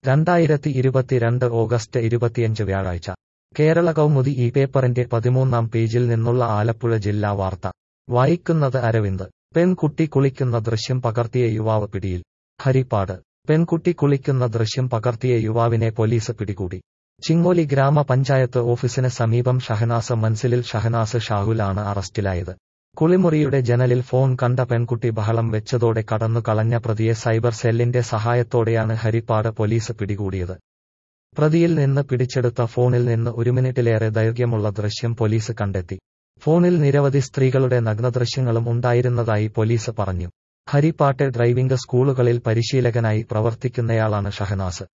രണ്ടായിരത്തി ഇരുപത്തിരണ്ട് ഓഗസ്റ്റ് ഇരുപത്തിയഞ്ച് വ്യാഴാഴ്ച കേരള കൗമുദി ഈ പേപ്പറിന്റെ പതിമൂന്നാം പേജിൽ നിന്നുള്ള ആലപ്പുഴ ജില്ലാ വാർത്ത വായിക്കുന്നത് അരവിന്ദ് പെൺകുട്ടി കുളിക്കുന്ന ദൃശ്യം പകർത്തിയ യുവാവ് പിടിയിൽ ഹരിപ്പാട് പെൺകുട്ടി കുളിക്കുന്ന ദൃശ്യം പകർത്തിയ യുവാവിനെ പോലീസ് പിടികൂടി ചിങ്ങോലി ഗ്രാമപഞ്ചായത്ത് ഓഫീസിന് സമീപം ഷഹനാസ് മൻസിലിൽ ഷഹനാസ് ഷാഹുലാണ് അറസ്റ്റിലായത് കുളിമുറിയുടെ ജനലിൽ ഫോൺ കണ്ട പെൺകുട്ടി ബഹളം വെച്ചതോടെ കടന്നു കളഞ്ഞ പ്രതിയെ സൈബർ സെല്ലിന്റെ സഹായത്തോടെയാണ് ഹരിപ്പാട് പോലീസ് പിടികൂടിയത് പ്രതിയിൽ നിന്ന് പിടിച്ചെടുത്ത ഫോണിൽ നിന്ന് ഒരു മിനിറ്റിലേറെ ദൈർഘ്യമുള്ള ദൃശ്യം പോലീസ് കണ്ടെത്തി ഫോണിൽ നിരവധി സ്ത്രീകളുടെ നഗ്നദൃശ്യങ്ങളും ഉണ്ടായിരുന്നതായി പോലീസ് പറഞ്ഞു ഹരിപ്പാട്ടെ ഡ്രൈവിംഗ് സ്കൂളുകളിൽ പരിശീലകനായി പ്രവർത്തിക്കുന്നയാളാണ് ഷഹനാസ്